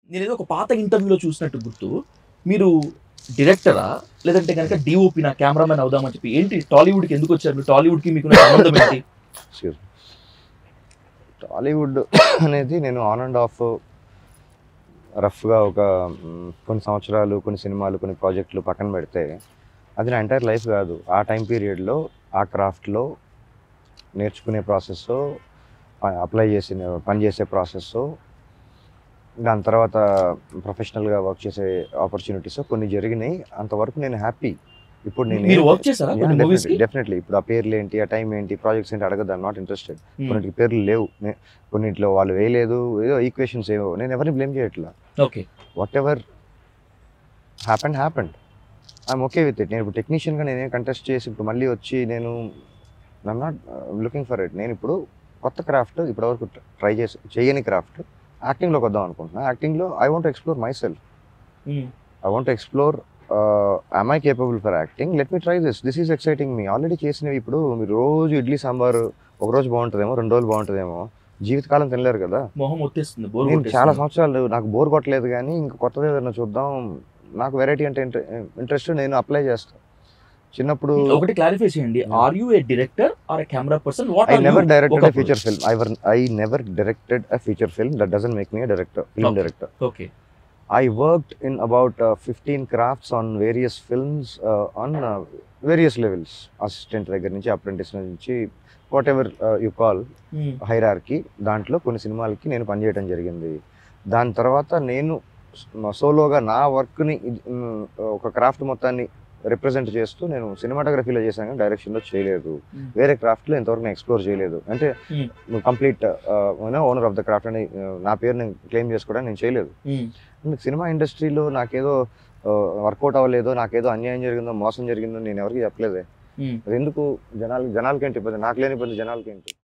నేను ఏదో ఒక పాత ఇంటర్వ్యూలో చూసినట్టు గుర్తు మీరు డైరెక్టరా లేదంటే కనుక డిఓపి నా కెమెరామెన్ అవుదామని చెప్పి ఏంటి టాలీవుడ్కి ఎందుకు వచ్చారు మీరు టాలీవుడ్కి మీకు ఉన్న సంబంధం ఏంటి ఎక్స్క్యూజ్ టాలీవుడ్ అనేది నేను ఆన్ అండ్ ఆఫ్ రఫ్గా ఒక మ్, కొన్ని సంవత్సరాలు కొన్ని సినిమాలు కొన్ని ప్రాజెక్టులు పక్కన పెడితే అది నా ఎంటైర్ లైఫ్ కాదు ఆ టైం పీరియడ్లో ఆ క్రాఫ్ట్లో నేర్చుకునే ప్రాసెస్ అప్లై చేసిన పని చేసే ప్రాసెస్ దాని తర్వాత ప్రొఫెషనల్గా వర్క్ చేసే ఆపర్చునిటీస్ కొన్ని జరిగినాయి అంతవరకు నేను హ్యాపీ ఇప్పుడు నేను మీరు వర్క్ చేశారా కొన్ని మూవీస్ కి డెఫినెట్లీ ఇప్పుడు ఆ పేర్లు ఏంటి ఆ టైం ఏంటి ప్రాజెక్ట్స్ ఏంటి అడగదు ఐమ్ నాట్ ఇంట్రెస్టెడ్ కొన్నిటికి పేర్లు లేవు నే- కొన్నిట్లో వాళ్ళు వేయలేదు ఏదో ఈక్వేషన్స్ ఏవో నేను ఎవరిని బ్లేమ్ చేయట్లా okay whatever happened happened I'm okay with it నేను ఇప్పుడు టెక్నీషియన్గా నేనే కంటెస్ట్ చేసి ఇప్పుడు మళ్ళీ వచ్చి నేను I'm not looking for it నేను ఇప్పుడు కొత్త క్రాఫ్ట్ ఇప్పటివరకు ట్రై చేసి చేయని క్రాఫ్ట్ యాక్టింగ్లోకి వద్దాం అనుకుంటున్నా యాక్టింగ్లో I want explore myself I want explore I capable for acting let me try this this is exciting మీ ఆల్రెడీ చేసినవి ఇప్పుడు మీరు రోజు ఇడ్లీ సాంబార్ ఒక రోజు బాగుంటుందేమో రెండు రోజులు బాగుంటుందేమో జీవితకాలం తినలేరు కదా మొహం వచ్చేస్తుంది బోర్ నేను చాలా సంవత్సరాలు నాకు బోర్ కొట్టలేదు కానీ ఇంకా కొత్తది ఏదైనా చూద్దాం నాకు వెరైటీ అంటే ఇంట్రెస్ట్ నేను అప్లై చేస్తాను చిన్నప్పుడు ఒకటి క్లారిఫై చేయండి are you a director or a camera person what I never directed ఒక a feature film I were I never directed a feature film that doesn't make me a director film Okay. director okay I worked in about uh, 15 crafts on various films uh, on uh, various levels assistant దగ్గర నుంచి apprentice నుంచి whatever you call hierarchy దాంట్లో కొన్ని సినిమాలకి నేను పనిచేయడం జరిగింది దాని తర్వాత నేను సోలోగా నా వర్క్ని ఒక క్రాఫ్ట్ మొత్తాన్ని రిప్రజెంట్ చేస్తూ నేను సినిమాటోగ్రఫీలో చేశాను కానీ డైరెక్షన్లో చేయలేదు Hmm. వేరే క్రాఫ్ట్లో ఇంతవరకు నేను ఎక్స్ప్లోర్ చేయలేదు అంటే Hmm. Complete owner of the craft అని uh, నా పేరు నేను క్లెయిమ్ చేసుకోవడానికి నేను చేయలేదు అందుకు సినిమా ఇండస్ట్రీలో నాకేదో వర్కౌట్ అవ్వలేదో నాకేదో అన్యాయం జరిగిందో మోసం జరిగిందో నేను ఎవరికి చెప్పలేదే అది ఎందుకు జనాలు జనాలకేంటి ఇబ్బంది నాకు లేని ఇబ్బంది జనాలకేంటి